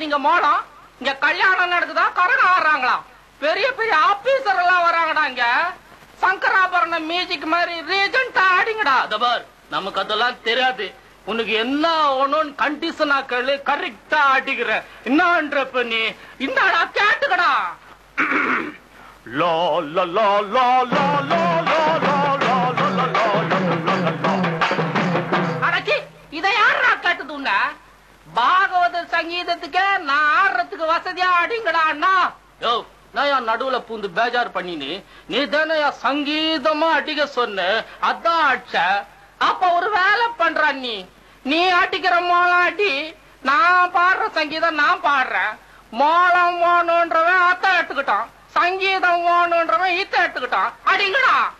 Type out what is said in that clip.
இங்க மோளம் இங்க கல்யாணம் நடக்குதா கரகம் ஆடுறாங்களா பெரிய பெரிய ஆபீசர் எல்லாம் வராங்கடா இங்க சங்கராபரணம் மியூசிக் மாதிரி ரீஜெண்டா ஆடிங்கடா தபார் நமக்கு அதெல்லாம் தெரியாது உனக்கு என்ன ஒண்ணுன்னு கண்டிஷனா கேளு கரெக்டா ஆடிக்கிற என்னன்றப்ப நீ இந்தாடா கேட்டுக்கடா லா லா லா லா லா லா லா லா லா லா லா லா லா லா லா. அடச்சி இதை யாரா கேட்டது உன்ன பாகவத சங்கீதத்துக்கே நான் ஆடுறதுக்கு வசதியா ஆடிங்கடா அண்ணா யோ நான் என் நடுவுல பூந்து பேஜார் பண்ணினு நீ தானே என் சங்கீதமா அடிக்க சொன்ன அதான் அடிச்ச அப்ப ஒரு வேலை பண்ற நீ நீ அடிக்கிற மோளம் அடி நான் பாடுற சங்கீதம் நான் பாடுறேன் மோளம் ஓணுன்றவன் அத்தை எடுத்துக்கிட்டான் சங்கீதம் ஓணுன்றவன் இத்த எடுத்துக்கிட்டான் அடிங்கடா